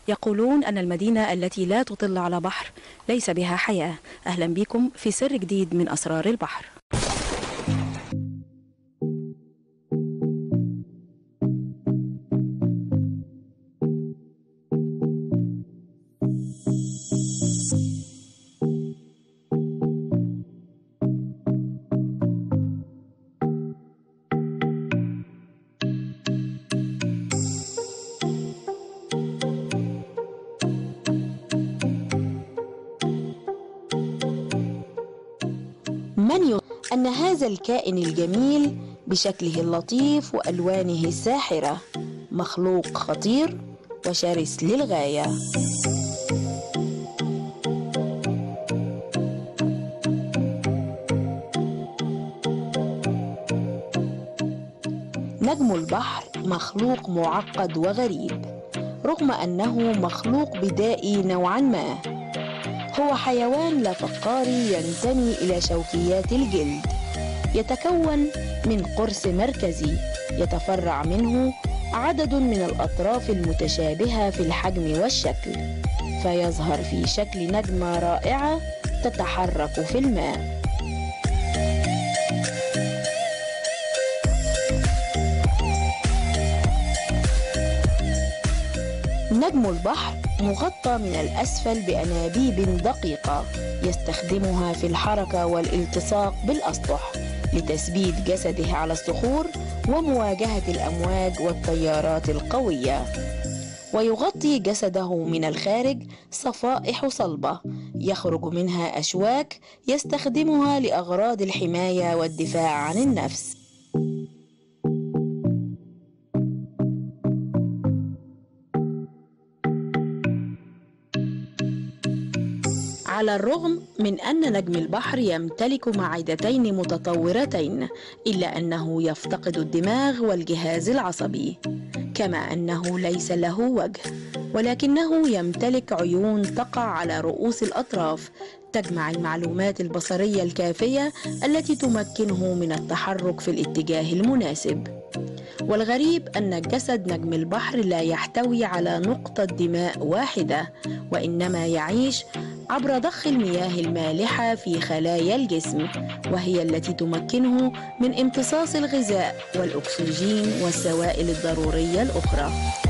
يقولون أن المدينة التي لا تطل على بحر ليس بها حياة أهلا بكم في سر جديد من أسرار البحر من ي... أن هذا الكائن الجميل بشكله اللطيف وألوانه الساحرة مخلوق خطير وشرس للغاية نجم البحر مخلوق معقد وغريب رغم أنه مخلوق بدائي نوعا ما هو حيوان لا فقاري ينتمي إلى شوكيات الجلد يتكون من قرص مركزي يتفرع منه عدد من الأطراف المتشابهة في الحجم والشكل فيظهر في شكل نجمة رائعة تتحرك في الماء نجم البحر مغطى من الأسفل بأنابيب دقيقة يستخدمها في الحركة والالتصاق بالأسطح لتثبيت جسده على الصخور ومواجهة الأمواج والتيارات القوية ويغطي جسده من الخارج صفائح صلبة يخرج منها أشواك يستخدمها لأغراض الحماية والدفاع عن النفس على الرغم من أن نجم البحر يمتلك معدتين متطورتين إلا أنه يفتقد الدماغ والجهاز العصبي كما أنه ليس له وجه ولكنه يمتلك عيون تقع على رؤوس الأطراف تجمع المعلومات البصرية الكافية التي تمكنه من التحرك في الاتجاه المناسب والغريب أن جسد نجم البحر لا يحتوي على نقطة دماء واحدة وإنما يعيش عبر ضخ المياه المالحة في خلايا الجسم وهي التي تمكنه من امتصاص الغذاء والأكسجين والسوائل الضرورية الأخرى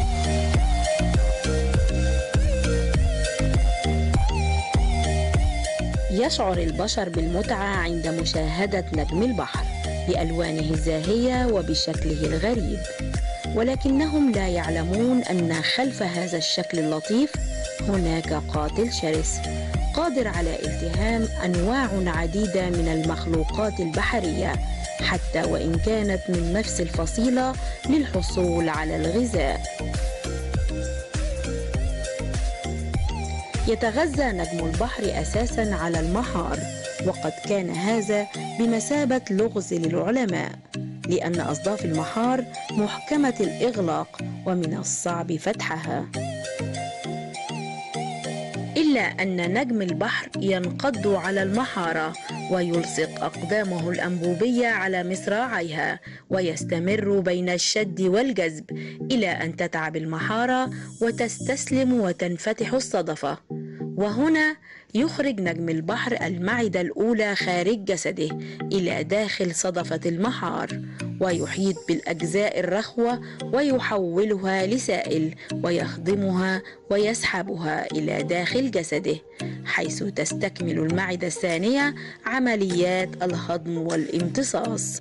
يشعر البشر بالمتعة عند مشاهدة نجم البحر بألوانه الزاهية وبشكله الغريب ولكنهم لا يعلمون أن خلف هذا الشكل اللطيف هناك قاتل شرس قادر على التهام انواع عديده من المخلوقات البحريه حتى وان كانت من نفس الفصيله للحصول على الغذاء يتغذى نجم البحر اساسا على المحار وقد كان هذا بمثابه لغز للعلماء لان اصداف المحار محكمه الاغلاق ومن الصعب فتحها إلا أن نجم البحر ينقض على المحارة ويلصق أقدامه الأنبوبية على مصراعيها ويستمر بين الشد والجذب إلى أن تتعب المحارة وتستسلم وتنفتح الصدفة وهنا يخرج نجم البحر المعدة الأولى خارج جسده إلى داخل صدفة المحار ويحيط بالأجزاء الرخوة ويحولها لسائل ويخضمها ويسحبها إلى داخل جسده حيث تستكمل المعدة الثانية عمليات الهضم والامتصاص.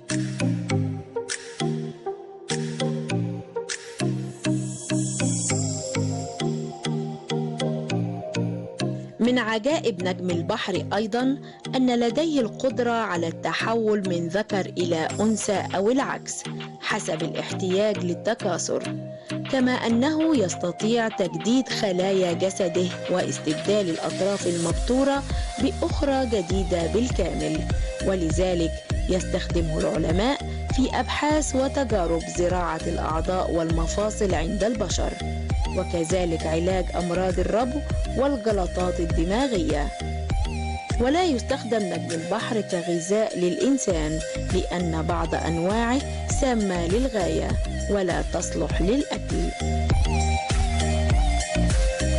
من عجائب نجم البحر ايضا ان لديه القدره على التحول من ذكر الى انثى او العكس حسب الاحتياج للتكاثر كما انه يستطيع تجديد خلايا جسده واستبدال الاطراف المبتوره باخرى جديده بالكامل ولذلك يستخدمه العلماء في ابحاث وتجارب زراعه الاعضاء والمفاصل عند البشر وكذلك علاج امراض الربو والجلطات الدماغيه ولا يستخدم نجم البحر كغذاء للانسان لان بعض انواعه سامه للغايه ولا تصلح للاكل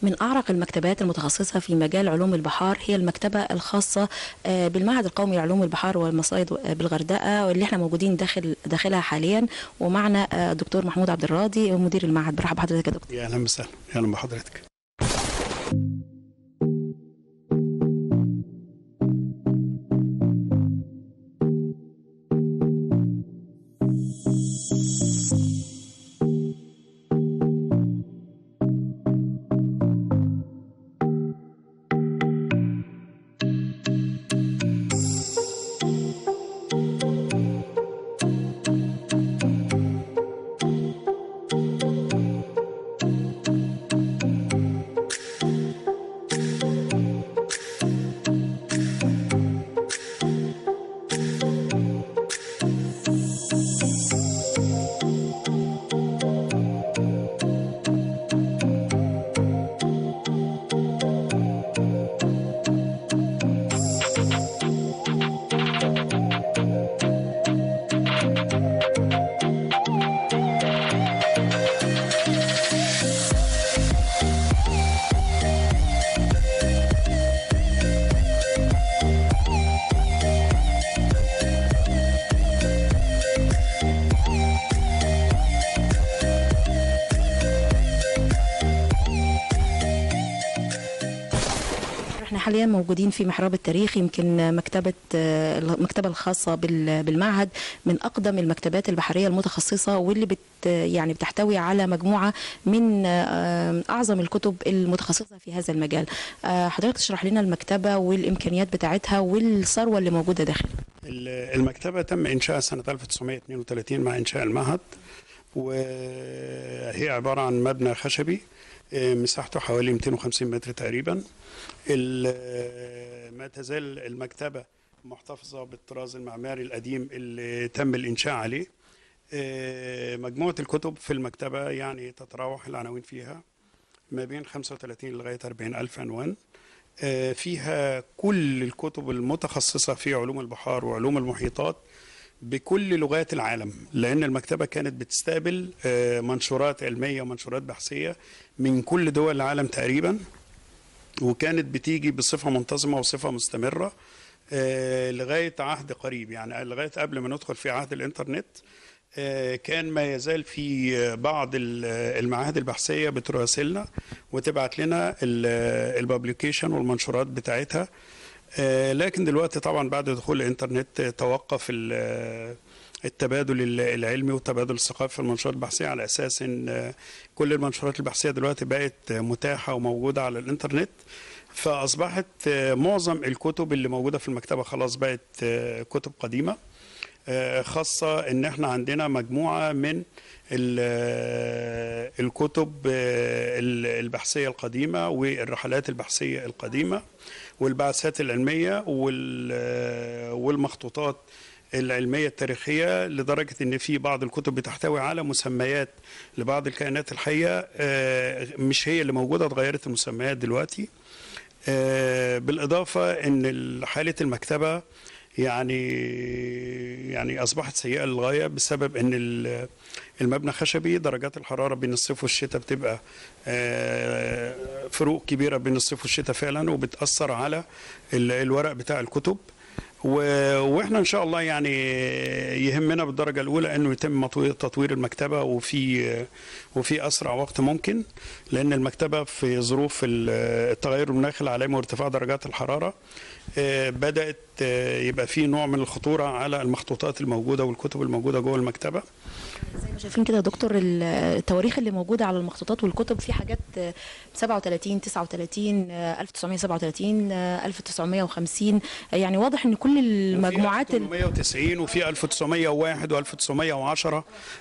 من أعرق المكتبات المتخصصة في مجال علوم البحار هي المكتبة الخاصة آه، بالمعهد القومي لعلوم البحار والمصايد بالغردقة واللي احنا موجودين داخل داخلها حاليا ومعنا آه، دكتور محمود عبد الراضي مدير المعهد برحب بحضرتك يا دكتور يا اهلا وسهلا اهلا بحضرتك احنا حاليا موجودين في محراب التاريخ يمكن مكتبة آه، المكتبة الخاصة بال- بالمعهد من أقدم المكتبات البحرية المتخصصة واللي بت يعني بتحتوي على مجموعة من آه، أعظم الكتب المتخصصة في هذا المجال آه، حضرتك تشرح لنا المكتبة والإمكانيات بتاعتها والثروة اللي موجودة داخل ال- المكتبة تم إنشائها سنة 1932 مع إنشاء المعهد وهي عبارة عن مبنى خشبي آه، مساحته حوالي 250 متر تقريبا ال- ما تزال المكتبة محتفظة بالطراز المعماري القديم اللي تم الإنشاء عليه آه، مجموعة الكتب في المكتبة يعني تتراوح العناوين فيها ما بين 35 لغاية 40 ألف عنوان آه، فيها كل الكتب المتخصصة في علوم البحار وعلوم المحيطات بكل لغات العالم لأن المكتبة كانت بتستقبل آه، منشورات علمية ومنشورات بحثية من كل دول العالم تقريبا وكانت بتيجي بصفة منتظمة وصفة مستمرة آه، لغاية عهد قريب يعني لغاية قبل ما ندخل في عهد الإنترنت آه، كان ما يزال في آه، بعض ال- آه، المعاهد البحثية بتراسلنا وتبعت لنا البابليكيشن والمنشورات بتاعتها آه، لكن دلوقتي طبعا بعد دخول الإنترنت آه، توقف ال- آه، التبادل ال- العلمي والتبادل الثقافي في المنشورات البحثية على أساس أن آه، كل المنشورات البحثية دلوقتي بقت آه، متاحة وموجودة على الإنترنت فأصبحت آه، معظم الكتب اللي موجودة في المكتبة خلاص بقت آه، كتب قديمة آه، خاصة ان احنا عندنا مجموعة من ال- آه، الكتب آه، ال- البحثية القديمة والرحلات البحثية القديمة والبعثات العلمية وال- آه، والمخطوطات العلمية التاريخية لدرجة ان في بعض الكتب بتحتوي على مسميات لبعض الكائنات الحية آه، مش هي اللي موجودة اتغيرت المسميات دلوقتي آه، بالإضافة ان حالة المكتبة يعني يعني اصبحت سيئه للغايه بسبب ان ال- المبنى خشبي درجات الحراره بين الصيف والشتاء بتبقى آه، فروق كبيره بين الصيف والشتاء فعلا وبتاثر على ال- الورق بتاع الكتب و- واحنا ان شاء الله يعني يهمنا بالدرجه الاولى انه يتم مطوي- تطوير المكتبه وفي وفي اسرع وقت ممكن لان المكتبه في ظروف ال- التغير المناخي العالمي وارتفاع درجات الحراره آه، بدات آه، يبقى في نوع من الخطوره على المخطوطات الموجوده والكتب الموجوده جوه المكتبه زي ما شايفين كده يا دكتور ال- التواريخ اللي موجودة على المخطوطات والكتب في حاجات آه، 37 39 آه، 1937 آه، 1950 آه، يعني واضح ان كل المجموعات ال- 1890 وفي 1901 و1910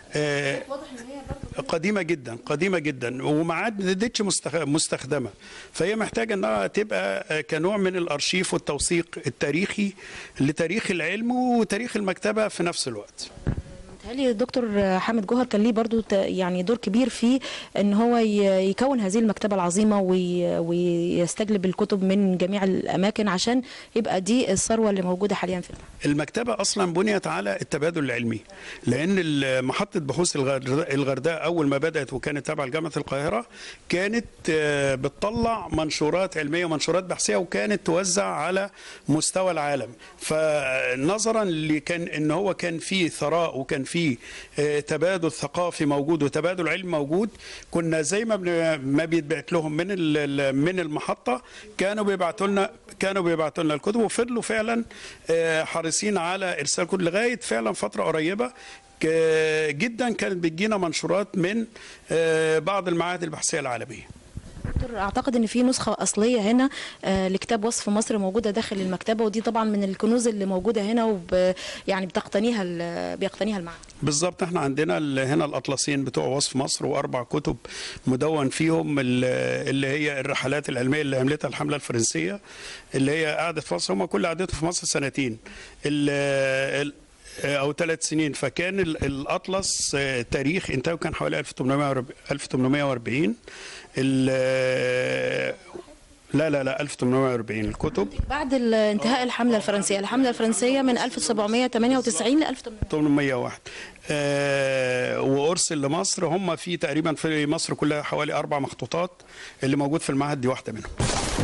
قديمه جدا قديمه جدا وما عادتش مستخ- مستخدمه فهي محتاجه انها تبقى آه، كنوع من الارشيف والتوثيق التاريخي لتاريخ العلم وتاريخ المكتبه في نفس الوقت بيتهيألي الدكتور حامد جوهر كان ليه برضو ت- يعني دور كبير في ان هو ي- يكون هذه المكتبه العظيمه وي- ويستجلب الكتب من جميع الاماكن عشان يبقى دي الثروه اللي موجوده حاليا في المعهد. المكتبة أصلا بنيت على التبادل العلمي لأن ال- محطة بحوث الغرد- الغرداء أول ما بدأت وكانت تابعة لجامعة القاهرة كانت آه، بتطلع منشورات علمية ومنشورات بحثية وكانت توزع على مستوى العالم فنظرا لكان إن هو كان فيه ثراء وكان فيه آه، تبادل ثقافي موجود وتبادل علمي موجود كنا زي ما بن- ما بيتبعت لهم من ال- ال- من المحطة كانوا بيبعتوا لنا كانوا بيبعتوا لنا الكتب وفضلوا فعلا آه، حريصين على ارسال كتب لغايه فعلا فتره قريبه ك- جدا كانت بتجينا منشورات من آه، بعض المعاهد البحثيه العالميه دكتور اعتقد ان في نسخه اصليه هنا آه، لكتاب وصف مصر موجوده داخل المكتبه ودي طبعا من الكنوز اللي موجوده هنا وب يعني بتقتنيها ال- بيقتنيها المعهد. بالظبط احنا عندنا ال- هنا الاطلسين بتوع وصف مصر واربع كتب مدون فيهم ال- اللي هي الرحلات العلميه اللي عملتها الحمله الفرنسيه اللي هي قعدت في مصر هم كل قعدتهم في مصر سنتين ال- ال- او ثلاث سنين فكان ال- الاطلس آه، تاريخ انتاجه كان حوالي 1840 1840 ال- لا لا لا 1840 الكتب بعد ال- انتهاء الحمله الفرنسيه، الحمله الفرنسيه من 1798 ل 1800 801 آه وارسل لمصر هم في تقريبا في مصر كلها حوالي اربع مخطوطات اللي موجود في المعهد دي واحده منهم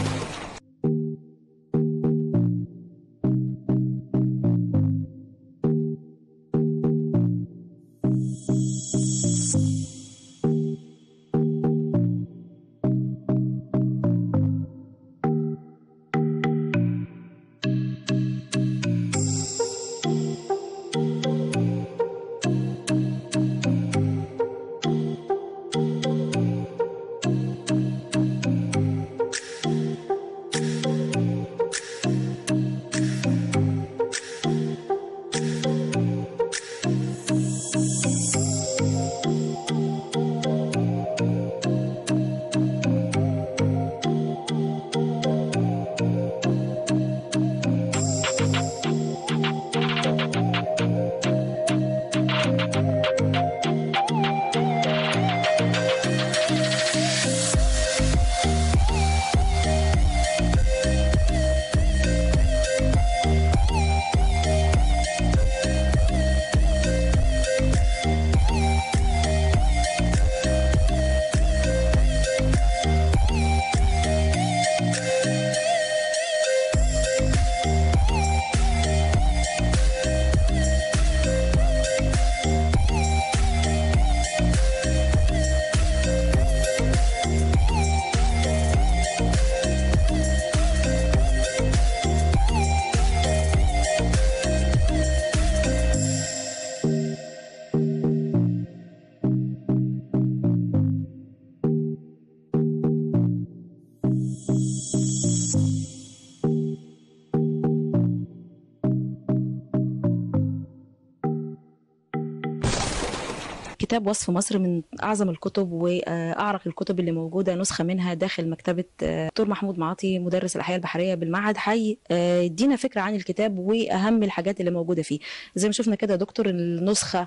كتاب وصف مصر من اعظم الكتب واعرق الكتب اللي موجوده نسخه منها داخل مكتبه آه، دكتور محمود معاطي مدرس الاحياء البحريه بالمعهد حي آه، يدينا فكره عن الكتاب واهم الحاجات اللي موجوده فيه زي ما شفنا كده يا دكتور النسخه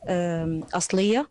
آم، اصليه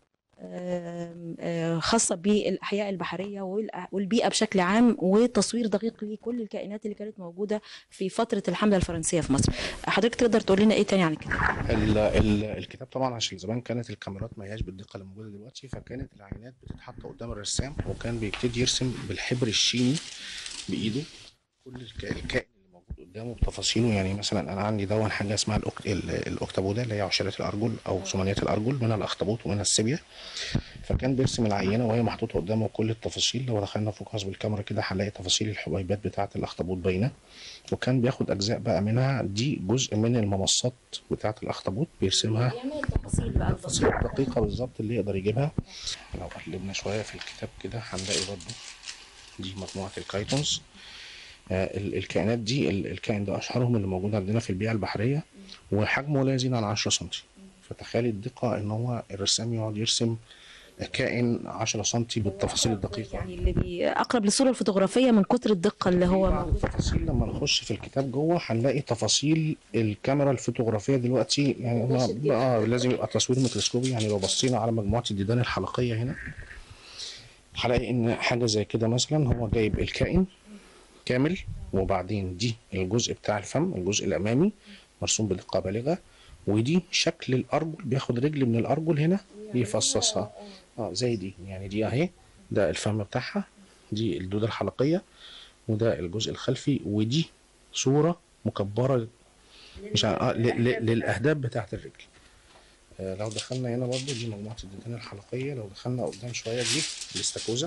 آم، آه، خاصه بالاحياء البحريه والأ- والبيئه بشكل عام وتصوير دقيق لكل الكائنات اللي كانت موجوده في فتره الحمله الفرنسيه في مصر حضرتك تقدر تقول لنا ايه تاني عن الكتاب ال- ال- الكتاب طبعا عشان زمان كانت الكاميرات ما هياش بالدقه اللي موجوده دلوقتي فكانت العينات بتتحط قدام الرسام وكان بيبتدي يرسم بالحبر الشيني بايده كل الك- الكائن اللي موجود قدامه بتفاصيله يعني مثلا انا عندي دون حاجه اسمها الأك- ال- الاكتابوده اللي هي عشرات الارجل او ثمانيات الارجل منها الاخطبوط ومنها السبيه فكان بيرسم العينه وهي محطوطه قدامه كل التفاصيل لو دخلنا فوكس بالكاميرا كده هنلاقي تفاصيل الحبيبات بتاعه الاخطبوط باينه وكان بياخد اجزاء بقى منها دي جزء من الممصات بتاعه الاخطبوط بيرسمها التفاصيل الدقيقه بالظبط اللي يقدر يجيبها لو قلبنا شويه في الكتاب كده هنلاقي برضه دي مجموعه الكايتونز آه، ال- الكائنات دي ال- الكائن ده اشهرهم اللي موجود عندنا في البيئه البحريه وحجمه لا يزيد عن 10 سم فتخيل الدقه ان هو الرسام يقعد يرسم كائن 10 سم بالتفاصيل الدقيقه يعني اللي بي- اقرب للصوره الفوتوغرافيه من كتر الدقه اللي هو بعض التفاصيل لما نخش في الكتاب جوه هنلاقي تفاصيل الكاميرا الفوتوغرافيه دلوقتي يعني ما آه لازم يبقى تصوير ميكروسكوبي يعني لو بصينا على مجموعه الديدان الحلقيه هنا هلاقي ان حاجه زي كده مثلا هو جايب الكائن كامل وبعدين دي الجزء بتاع الفم الجزء الامامي مرسوم بدقه بالغه ودي شكل الارجل بياخد رجل من الارجل هنا يفصصها اه زي دي يعني دي اهي ده الفم بتاعها دي الدوده الحلقيه وده الجزء الخلفي ودي صورة مكبرة مش ع- آه ل- ل- للأهداف بتاعة الرجل آه لو دخلنا هنا برضه دي مجموعة الديدان الحلقية لو دخلنا قدام شوية دي الاستاكوزا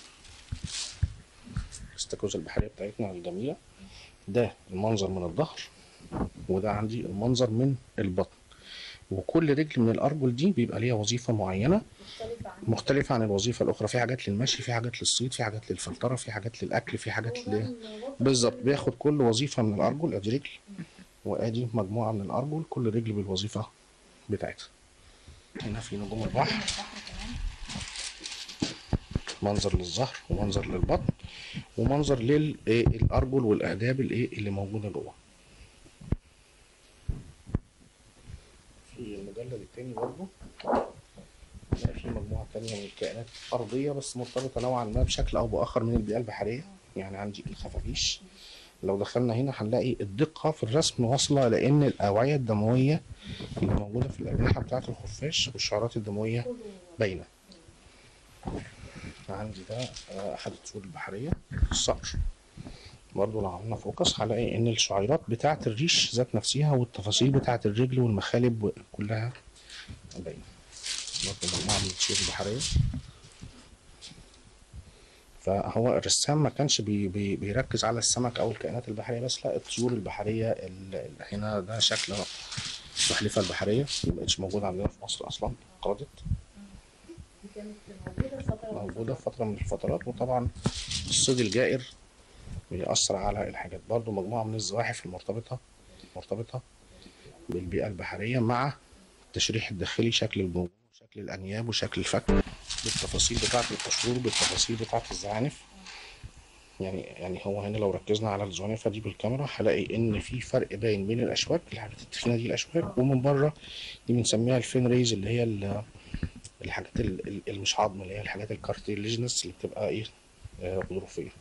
الاستاكوزا البحرية بتاعتنا الجميلة ده المنظر من الظهر وده عندي المنظر من البطن وكل رجل من الأرجل دي بيبقى ليها وظيفة معينة مختلفة عن الوظيفة الأخرى في حاجات للمشي في حاجات للصيد في حاجات للفلترة في حاجات للأكل في حاجات ل... بالظبط بياخد كل وظيفة من الأرجل أدي رجل وأدي مجموعة من الأرجل كل رجل بالوظيفة بتاعتها هنا في نجوم البحر منظر للظهر ومنظر للبطن ومنظر للأرجل والأهداب الإيه اللي موجودة جوه في المجلد التاني برضه لا في مجموعة تانية من الكائنات أرضية بس مرتبطة نوعا ما بشكل أو بآخر من البيئة البحرية يعني عندي الخفافيش لو دخلنا هنا هنلاقي الدقة في الرسم واصلة لأن الأوعية الدموية اللي موجودة في الأجنحة بتاعة الخفاش والشعرات الدموية باينة عندي ده آه، أحد الطيور البحرية الصقر برضه لو عملنا فوكس هلاقي إن الشعيرات بتاعة الريش ذات نفسها والتفاصيل بتاعة الرجل والمخالب كلها باينة برضه مجموعة من الطيور البحرية فهو الرسام ما كانش بي بي بيركز على السمك او الكائنات البحريه بس لا الطيور البحريه ال- ال- هنا ده شكل السلحفاه البحريه ما بقتش موجوده عندنا في مصر اصلا انقرضت موجوده في فتره من الفترات وطبعا الصيد الجائر بيأثر على الحاجات برضو مجموعه من الزواحف المرتبطه مرتبطه بالبيئه البحريه مع التشريح الداخلي شكل الجمجمه شكل الانياب وشكل الفك بالتفاصيل بتاعه القشور بالتفاصيل بتاعه الزعانف يعني يعني هو هنا لو ركزنا على الزعنفه دي بالكاميرا هلاقي ان في فرق باين بين الاشواك الحاجات التخينه دي الاشواك ومن بره دي بنسميها الفين ريز اللي هي ال- الحاجات ال- ال- اللي مش عظم اللي هي الحاجات الكارتيليجنس اللي بتبقى ايه آه، غضروفيه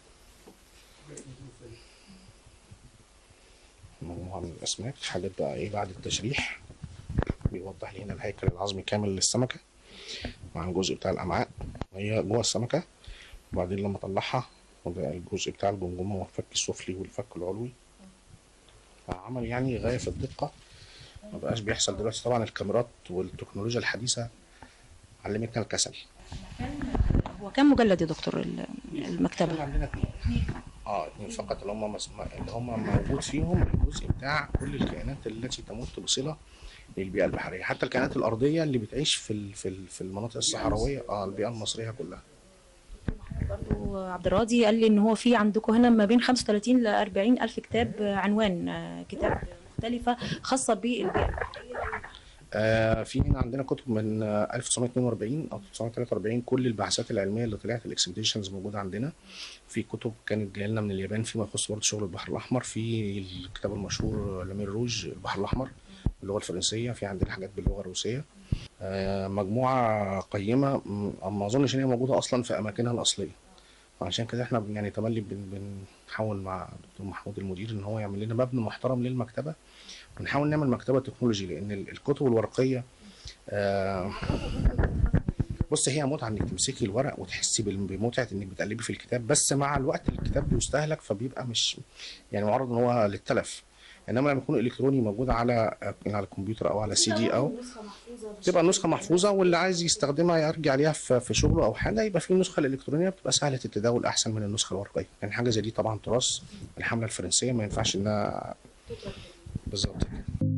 مجموعه من الاسماك حاجات بقى ايه بعد التشريح بيوضح لي هنا الهيكل العظمي كامل للسمكه مع الجزء بتاع الامعاء وهي جوه السمكه وبعدين لما اطلعها وده الجزء بتاع الجمجمه والفك السفلي والفك العلوي عمل يعني غايه في الدقه ما بقاش بيحصل دلوقتي طبعا الكاميرات والتكنولوجيا الحديثه علمتنا الكسل هو كم مجلد يا دكتور ال- كان المكتبه عندنا اتنين اه اتنين فقط اللي هم مسم... اللي هم موجود فيهم الجزء بتاع كل الكائنات التي تمت بصله للبيئه البحريه حتى الكائنات الارضيه اللي بتعيش في ال... في ال... في المناطق الصحراويه اه البيئه المصريه كلها برضو عبد الراضي قال لي ان هو في عندكم هنا ما بين 35 ل 40 الف كتاب عنوان آه، كتاب مختلفه خاصه بالبيئه آه في هنا عندنا كتب من آه 1942 او 1943 كل البحثات العلميه اللي طلعت الاكسبيديشنز موجوده عندنا في كتب كانت جايه لنا من اليابان فيما يخص برضه شغل البحر الاحمر في الكتاب المشهور لامير روج البحر الاحمر باللغه الفرنسيه في عندنا حاجات باللغه الروسيه آه مجموعه قيمه م- ما اظنش ان هي موجوده اصلا في اماكنها الاصليه وعشان كده احنا بن- يعني تملي بن- بنحاول مع دكتور محمود المدير ان هو يعمل لنا مبنى محترم للمكتبه ونحاول نعمل مكتبه تكنولوجي لان ال- الكتب الورقيه آه، بص هي متعه انك تمسكي الورق وتحسي بال- بمتعه انك بتقلبي في الكتاب بس مع الوقت الكتاب بيستهلك فبيبقى مش يعني معرض ان هو للتلف انما لما يكون الكتروني موجود على على الكمبيوتر او على سي دي او تبقى النسخه محفوظه واللي عايز يستخدمها يرجع ليها في في شغله او حاجه يبقى في النسخه الالكترونيه بتبقى سهله التداول احسن من النسخه الورقيه يعني حاجه زي دي طبعا تراث الحمله الفرنسيه ما ينفعش انها بالظبط كده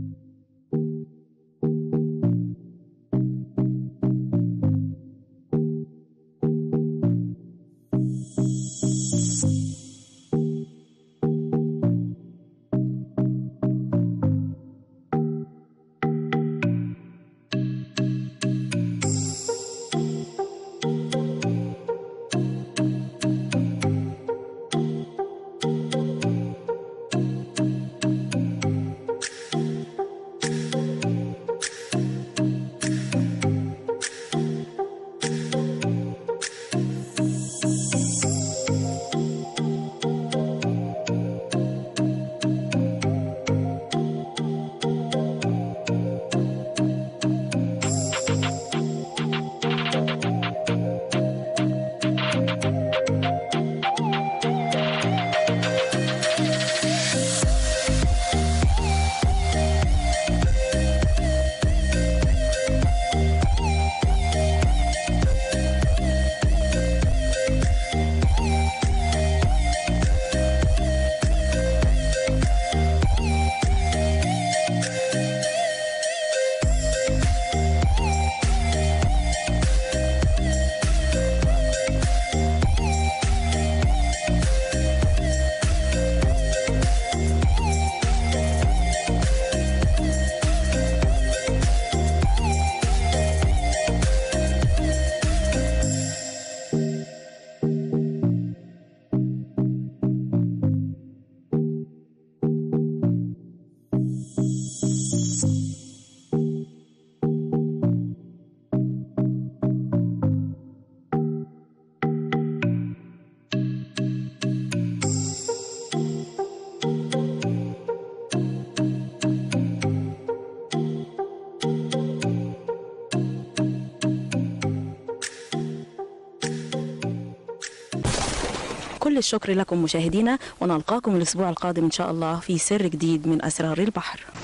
الشكر لكم مشاهدينا ونلقاكم الأسبوع القادم إن شاء الله في سر جديد من أسرار البحر